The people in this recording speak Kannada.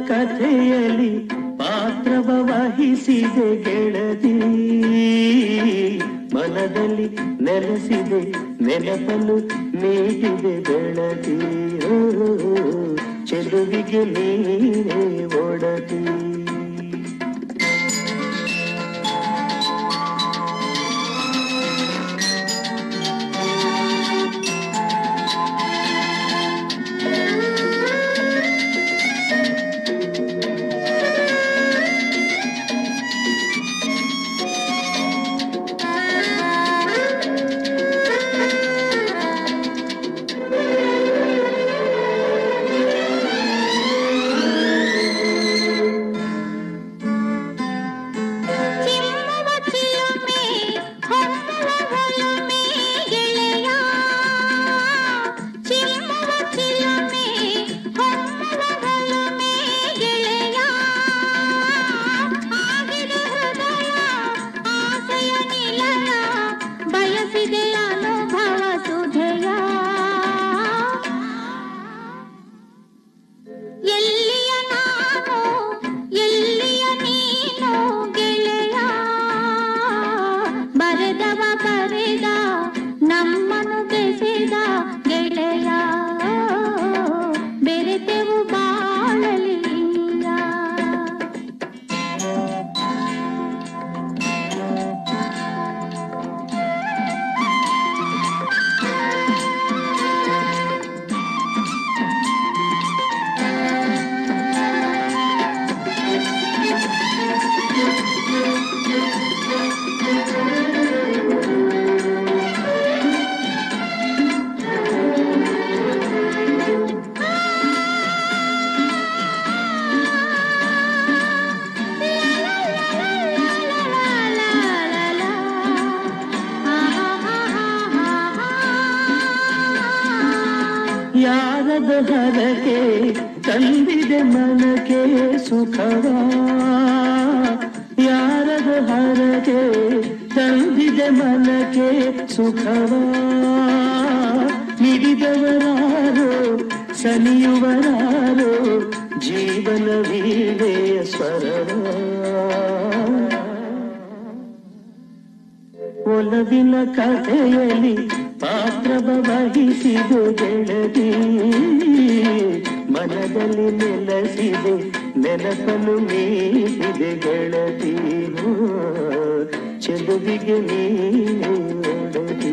ಕಥೆಯಲ್ಲಿ ಪಾತ್ರವ ವಹಿಸಿದೆ ಗೆಳತಿ ಮನದಲ್ಲಿ ನೆಲೆಸಿದೆ ನೆನಪನ್ನು ನೀಡಿದೆ ಬೆಳತಿ ಓ, ಚೆಲುವಿಗೆ ನೀರೇ ಒಡತಿ ಚಿಮ್ಮುವ ಚಿಲುಮೆ ಹೊಮ್ಮುವ ಹೊಲುಮೆ ಗೆಳೆಯ ಚಿಮ್ಮುವ ಚಿಲುಮೆ ಹೊಮ್ಮುವ ಹೊಲುಮೆ ಗೆಳೆಯ ಆಗಿದೆ ಹೃದಯ ಆಸೆಯ ನಿಲಯ ಬಯಸಿದೆ ಅನುಭವ ಸುಧೆಯ ಎಲ್ಲಿಯ ನಾನು ಎಲ್ಲಿಯ ನೀನು ಗೆಳೆಯ ಬರೆದವ ಬರೆದ ನಮ್ಮನು ಬೆಸೆದ ಗೆಳೆಯ ಬೆರೆತೆವು ಬಾಳಲಿಯ ಯಾರದ ಹರಕೆ ತಂದಿದೆ ಮನಕ್ಕೆ ಸುಖವ ಯಾರದ ಹರಕೆ ತಂದಿದೆ ಮನಕ್ಕೆ ಸುಖವ ಮಿಡಿದವರಾರೋ ಸನಿಯುವರಾರೋ ಜೀವನ ವೀಣೆಯ ಸ್ವರವ ಒಲವಿನ ಕಥೆಯಲ್ಲಿ ಪಾತ್ರವ ವಹಿಸಿದು ಗೆಳತಿ ಮನದಲ್ಲಿ ನೆಲೆಸಿದೆ ನೆನಪನ್ನು ಮೀರಿದೆ ಗೆಳತಿ ಚೆಲುವಿಗೆ ನೀಡತಿ